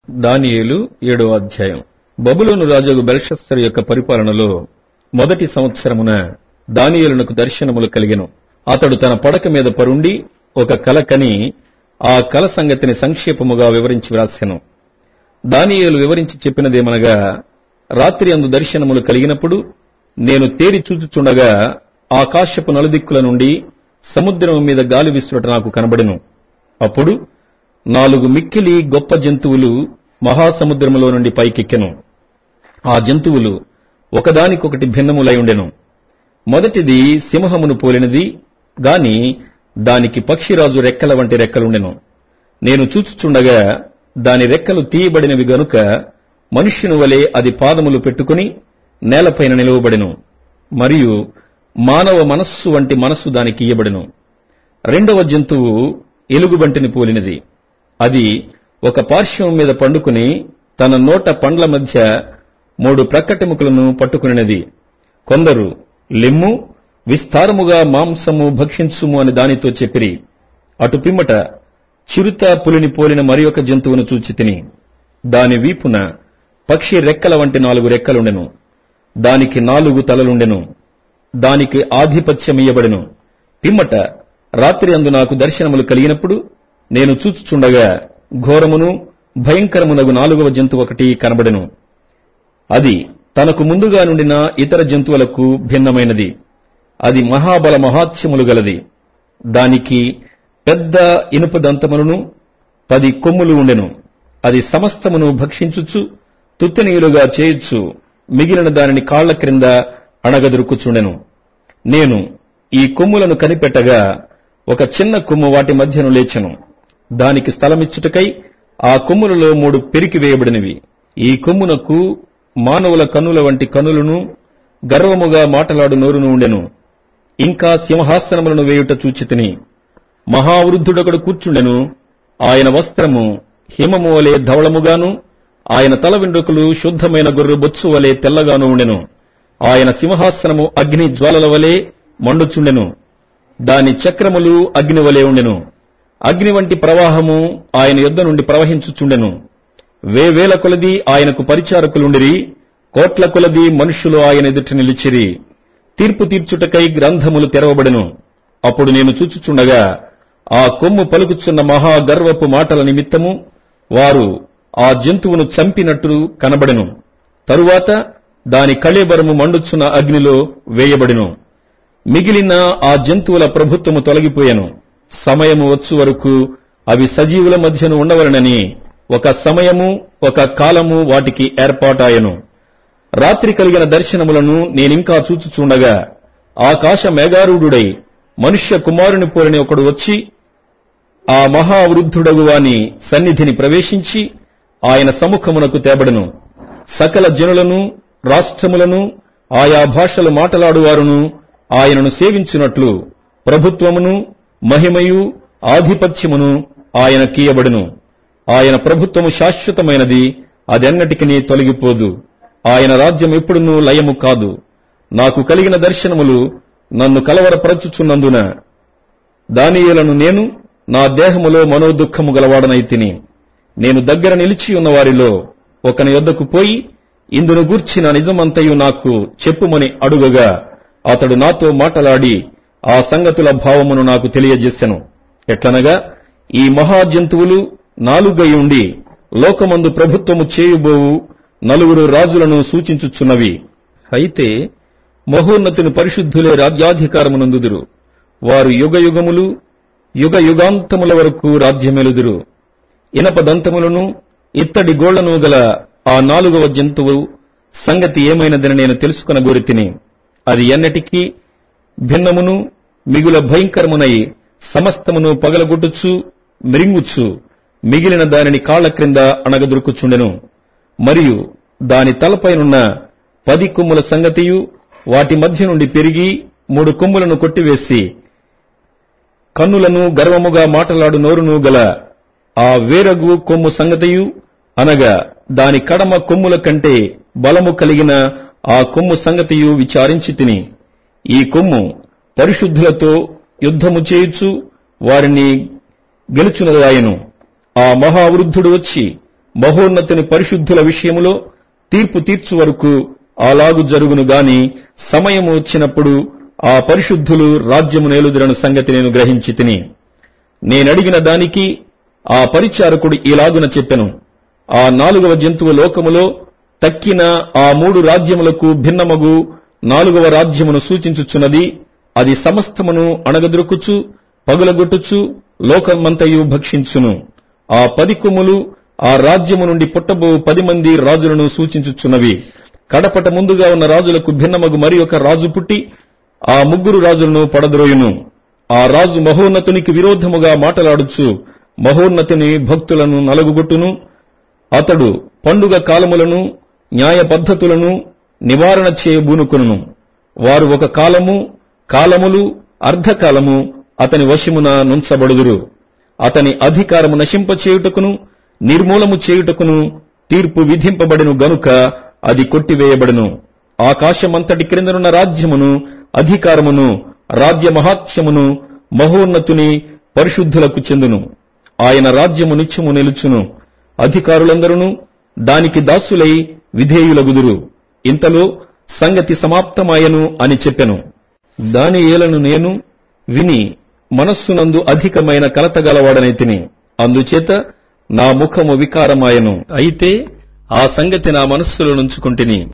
దానియేలు ఏడో అధ్యాయం బబులోను రాజు బెల్షస్సరు యొక్క పరిపాలనలో మొదటి సంవత్సరమున దానియేలునకు దర్శనములు కలిగెను అతడు తన పడక మీద పరుండి ఒక కల కని ఆ కల సంగతిని సంక్షేపముగా వివరించి వ్రాసెను దానియేలు వివరించి చెప్పినదేమనగా రాత్రి అందు దర్శనములు కలిగినప్పుడు నేను తేరి చూచుచుండగా ఆకాశపు నలుదిక్కుల నుండి సముద్రం మీద గాలి విసురుట నాకు కనబడెను అప్పుడు నాలుగు మిక్కిలి గొప్ప జంతువులు మహాసముద్రములో నుండి పైకెక్కెను ఆ జంతువులు ఒకదానికొకటి భిన్నములై ఉండెను మొదటిది సింహమును పోలినది గాని దానికి పక్షిరాజు రెక్కల వంటి రెక్కలుండెను నేను చూచుచుండగా దాని రెక్కలు తీయబడినవి గనుక మనుష్యుని వలె అది పాదములు పెట్టుకుని నేలపైన నిలువబడెను మరియు మానవ మనస్సు వంటి మనస్సు దానికి ఇయ్యబడెను రెండవ జంతువు ఎలుగుబంటిని పోలినది అది ఒక పార్శ్వం మీద పండుకుని తన నోట పండ్ల మధ్య మూడు ప్రక్కటెముకలను పట్టుకునినది కొందరు లెమ్ము విస్తారముగా మాంసము భక్షించుము అని దానితో చెప్పిరి అటు పిమ్మట చిరుత పులిని పోలిన మరి ఒక జంతువును చూచి తిని దాని వీపున పక్షి రెక్కల వంటి నాలుగు రెక్కలుండెను దానికి నాలుగు తలలుండెను దానికి ఆధిపత్యమియ్యబడెను పిమ్మట రాత్రి అందు నాకు దర్శనములు కలిగినప్పుడు నేను చూచుచుండగా ఘోరమును భయంకరమునగు నాలుగవ జంతువు ఒకటి కనబడెను అది తనకు ముందుగా నుండిన ఇతర జంతువులకు భిన్నమైనది అది మహాబల మహాత్స్యములు గలది దానికి పెద్ద ఇనుప దంతములను పది కొమ్ములు ఉండెను అది సమస్తమును భక్షించుచు తుత్తనీయులుగా చేయొచ్చు మిగిలిన దానిని కాళ్ల క్రింద అణగదొరుకుచుండెను నేను ఈ కొమ్ములను కనిపెట్టగా ఒక చిన్న కొమ్ము వాటి మధ్యను లేచెను దానికి స్థలమిచ్చుటకై ఆ కొమ్ములలో మూడు పెరికి వేయబడినవి ఈ కొమ్మునకు మానవుల కన్నుల వంటి కనులను గర్వముగా మాటలాడు నోరును ఉండెను ఇంకా సింహాసనములను వేయుట చూచితిని మహావృద్ధుడొకడు కూర్చుండెను ఆయన వస్త్రము హిమము వలె ధవళముగాను ఆయన తల వెండ్రుకలు శుద్ధమైన గొర్రె బొత్సు వలె తెల్లగాను ఉండెను ఆయన సింహాసనము అగ్ని జ్వాలల వలె మండుచుండెను దాని చక్రములు అగ్ని వలె ఉండెను అగ్ని వంటి ప్రవాహము ఆయన యొద్ద నుండి ప్రవహించుచుండెను వేవేల కొలది ఆయనకు పరిచారకులుండిరి కోట్ల కొలది మనుష్యులు ఆయన ఎదుట నిలిచిరి తీర్పు తీర్చుటకై గ్రంథములు తెరవబడెను అప్పుడు నేను చూచుచుండగా ఆ కొమ్ము పలుకుచున్న మహా గర్వపు మాటల నిమిత్తము వారు ఆ జంతువును చంపినట్టు కనబడెను తరువాత దాని కళేబరము మండుచున్న అగ్నిలో వేయబడెను మిగిలిన ఆ జంతువుల ప్రభుత్వము తొలగిపోయెను సమయము వచ్చు వరకు అవి సజీవుల మధ్యను ఉండవలనని ఒక సమయము ఒక కాలము వాటికి ఏర్పాటాయను రాత్రి కలిగిన దర్శనములను నేనింకా చూచుచుండగా ఆకాశ మేఘారూఢుడై మనుష్య కుమారుని పోలిన ఒకడు వచ్చి ఆ మహావృద్ధుడగు వాని సన్నిధిని ప్రవేశించి ఆయన సముఖమునకు తేబడను సకల జనులను రాష్ట్రములను ఆయా భాషలు మాటలాడువారును ఆయనను సేవించున్నట్లు ప్రభుత్వమును మహిమయు ఆధిపత్యమును ఆయన కీయబడును ఆయన ప్రభుత్వము శాశ్వతమైనది అదెన్నటికి తొలగిపోదు ఆయన రాజ్యం ఎప్పుడునూ లయము కాదు నాకు కలిగిన దర్శనములు నన్ను కలవరపరచుచున్నందున దానియేలను నేను నా దేహములో మనోదుఖము గలవాడనైతిని నేను దగ్గర నిలిచి ఉన్న వారిలో ఒకని యొద్దకు పోయి ఇందును గూర్చిన నిజమంతయు నాకు చెప్పుమని అడుగగా అతడు నాతో మాటలాడి ఆ సంగతుల భావమును నాకు తెలియజేసెను ఎట్లనగా ఈ మహా జంతువులు నాలుగై ఉండి లోకమందు ప్రభుత్వము చేయుబోవు నలుగురు రాజులను సూచించుచున్నవి అయితే మహోన్నతుని పరిశుద్ధులే రాజ్యాధికారమునందుదురు వారు యుగ యుగములు యుగ యుగాంతముల వరకు రాజ్యమెలుదురు ఇనప దంతములను ఇత్తడి గోళ్లను గల ఆ నాలుగవ జంతువు సంగతి ఏమైనదని నేను తెలుసుకున్న గోరితిని అది ఎన్నటికీ భిన్నమును మిగుల భయంకరమునై సమస్తమును పగలగొట్టుచు మిరింగుచు మిగిలిన దానిని కాళ్ల క్రింద అణగదొరుకుచుండెను మరియు దాని తలపైనున్న పది కొమ్ముల సంగతియు వాటి మధ్య నుండి పెరిగి మూడు కొమ్ములను కొట్టివేసి కన్నులను గర్వముగా మాటలాడు నోరును గల ఆ వేరగు కొమ్ము సంగతియు అనగా దాని కడమ కొమ్ముల కంటే బలము కలిగిన ఆ కొమ్ము సంగతియు విచారించి తిని ఈ కొమ్ము పరిశుద్ధులతో యుద్ధము చేయుచు వారిని గెలుచునదాయను ఆ మహావృద్ధుడు వచ్చి మహోన్నతుని పరిశుద్ధుల విషయములో తీర్పు తీర్చు వరకు అలాగు జరుగును గాని సమయము వచ్చినప్పుడు ఆ పరిశుద్ధులు రాజ్యము నేలుదురను సంగతి నేను గ్రహించి తిని నేనడిగిన దానికి ఆ పరిచారకుడు ఇలాగున చెప్పెను ఆ నాలుగవ జంతువు లోకములో తక్కిన ఆ మూడు రాజ్యములకు భిన్నమగు నాలుగవ రాజ్యమును సూచించుచున్నది అది సమస్తమును అణగదొరుకుచు పగులగొట్టుచు లోకమంతయు భక్షించును ఆ పది కొమ్ములు ఆ రాజ్యము నుండి పుట్టబో పది మంది రాజులను సూచించుచున్నవి కడపట ముందుగా ఉన్న రాజులకు భిన్నమగు మరి ఒక రాజు పుట్టి ఆ ముగ్గురు రాజులను పడద్రోయును ఆ రాజు మహోన్నతునికి విరోధముగా మాటలాడుచు మహోన్నతిని భక్తులను నలగుగొట్టును అతడు పండుగ కాలములను న్యాయ పద్ధతులను నివారణ చేయబూనుకును వారు ఒక కాలము కాలములు అర్ధకాలము అతని వశమున నుంచబడుదురు అతని అధికారము నశింపచేయుటకును నిర్మూలము చేయుటకును తీర్పు విధింపబడిను గనుక అది కొట్టివేయబడును ఆకాశమంతటి క్రిందనున్న రాజ్యమును అధికారమును రాజ్య మహాత్యమును మహోన్నతుని పరిశుద్ధులకు చెందును ఆయన రాజ్యము నిత్యము నిలుచును అధికారులందరూ దానికి దాసులై విధేయులగుదురు ఇంతలో సంగతి సమాప్తమాయను అని చెప్పెను దాని ఏలను నేను విని మనస్సునందు అధికమైన కలతగలవాడనై తిని అందుచేత నా ముఖము వికారమాయను అయితే ఆ సంగతి నా మనస్సులో నుంచుకుంటుని